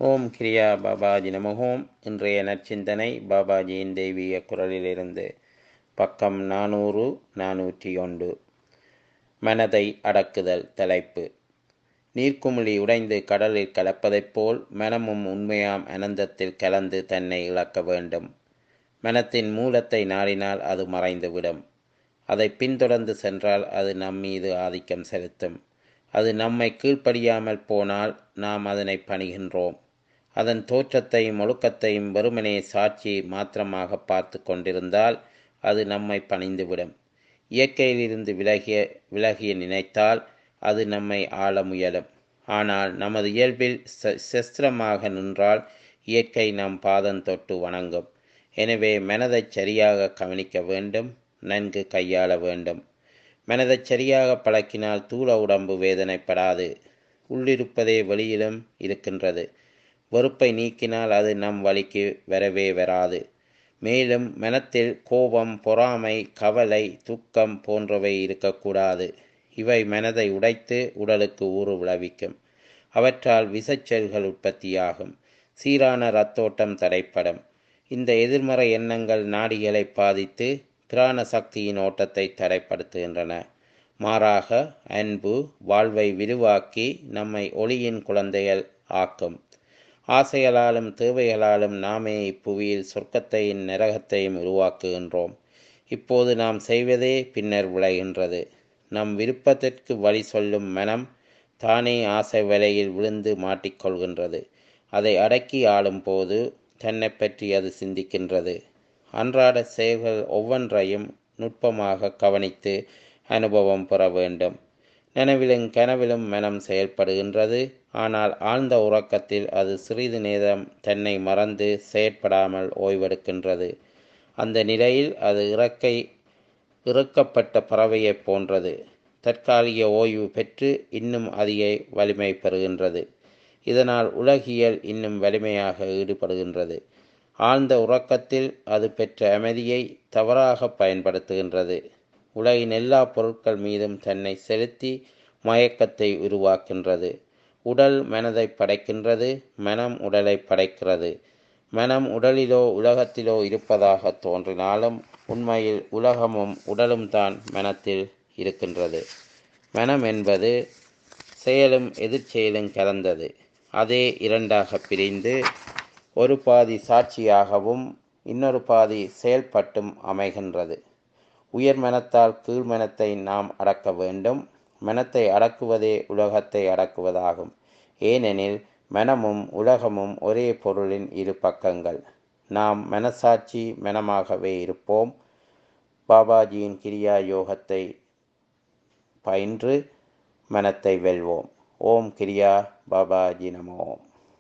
ஓம் கிரியா பாபாஜி நமகோம் இன்றைய நற்சிந்தனை பாபாஜியின் தெய்வீக குரலிலிருந்து பக்கம் நானூறு நானூற்றி ஒன்று மனதை அடக்குதல் தலைப்பு நீர்க்குமிழி உடைந்து கடலில் கலப்பதைப் போல் மனமும் உண்மையாம் அனந்தத்தில் கலந்து தன்னை இழக்க வேண்டும் மனத்தின் மூலத்தை நாடினால் அது மறைந்துவிடும் அதை பின்தொடர்ந்து சென்றால் அது நம்மீது ஆதிக்கம் செலுத்தும் அது நம்மை கீழ்ப்படியாமல் போனால் நாம் அதனை பணிகின்றோம் அதன் தோற்றத்தையும் ஒழுக்கத்தையும் வெறுமனே சாட்சி மாத்திரமாக பார்த்து கொண்டிருந்தால் அது நம்மை பணிந்துவிடும் இயற்கையிலிருந்து விலகிய விலகிய நினைத்தால் அது நம்மை ஆள முயலும் ஆனால் நமது இயல்பில் செஸ்திரமாக நின்றால் இயற்கை நம் பாதம் தொட்டு வணங்கும் எனவே மனதை சரியாக கவனிக்க வேண்டும் நன்கு கையாள வேண்டும் மனதை சரியாக பழக்கினால் தூள உடம்பு வேதனைப்படாது உள்ளிருப்பதே வெளியிலும் இருக்கின்றது வெறுப்பை நீக்கினால் அது நம் வழிக்கு வரவே வராது மேலும் மனத்தில் கோபம் பொறாமை கவலை துக்கம் போன்றவை இருக்கக்கூடாது இவை மனதை உடைத்து உடலுக்கு ஊறு விளைவிக்கும் அவற்றால் விஷச்செல்கள் உற்பத்தியாகும் சீரான இரத்தோட்டம் தடைப்படும் இந்த எதிர்மறை எண்ணங்கள் நாடிகளை பாதித்து பிராண சக்தியின் ஓட்டத்தை தடைப்படுத்துகின்றன மாறாக அன்பு வாழ்வை விரிவாக்கி நம்மை ஒளியின் குழந்தைகள் ஆக்கும் ஆசைகளாலும் தேவைகளாலும் நாமே இப்புவியில் சொர்க்கத்தையும் நரகத்தையும் உருவாக்குகின்றோம் இப்போது நாம் செய்வதே பின்னர் விளைகின்றது நம் விருப்பத்திற்கு வழி சொல்லும் மனம் தானே ஆசை வலையில் விழுந்து மாட்டிக்கொள்கின்றது அதை அடக்கி ஆளும் போது தன்னை பற்றி அது சிந்திக்கின்றது அன்றாட செயல்கள் ஒவ்வொன்றையும் நுட்பமாக கவனித்து அனுபவம் பெற வேண்டும் நினைவிலும் கனவிலும் மனம் செயல்படுகின்றது ஆனால் ஆழ்ந்த உறக்கத்தில் அது சிறிது நேரம் தன்னை மறந்து செயற்படாமல் ஓய்வெடுக்கின்றது அந்த நிலையில் அது இறக்கை இறுக்கப்பட்ட பறவையைப் போன்றது தற்காலிக ஓய்வு பெற்று இன்னும் அதிக வலிமை பெறுகின்றது இதனால் உலகியல் இன்னும் வலிமையாக ஈடுபடுகின்றது ஆழ்ந்த உறக்கத்தில் அது பெற்ற அமைதியை தவறாக பயன்படுத்துகின்றது உலகின் எல்லா பொருட்கள் மீதும் தன்னை செலுத்தி மயக்கத்தை உருவாக்கின்றது உடல் மனதை படைக்கின்றது மனம் உடலை படைக்கிறது மனம் உடலிலோ உலகத்திலோ இருப்பதாக தோன்றினாலும் உண்மையில் உலகமும் உடலும் தான் மனத்தில் இருக்கின்றது மனம் என்பது செயலும் எதிர்ச்செயலும் கலந்தது அதே இரண்டாக பிரிந்து ஒரு பாதி சாட்சியாகவும் இன்னொரு பாதி செயல்பட்டும் அமைகின்றது உயர் மனத்தால் கீழ் மனத்தை நாம் அடக்க வேண்டும் மனத்தை அடக்குவதே உலகத்தை அடக்குவதாகும் ஏனெனில் மனமும் உலகமும் ஒரே பொருளின் இரு பக்கங்கள் நாம் மனசாட்சி மனமாகவே இருப்போம் பாபாஜியின் கிரியா யோகத்தை பயின்று மனத்தை வெல்வோம் ஓம் கிரியா பாபாஜி நமோம்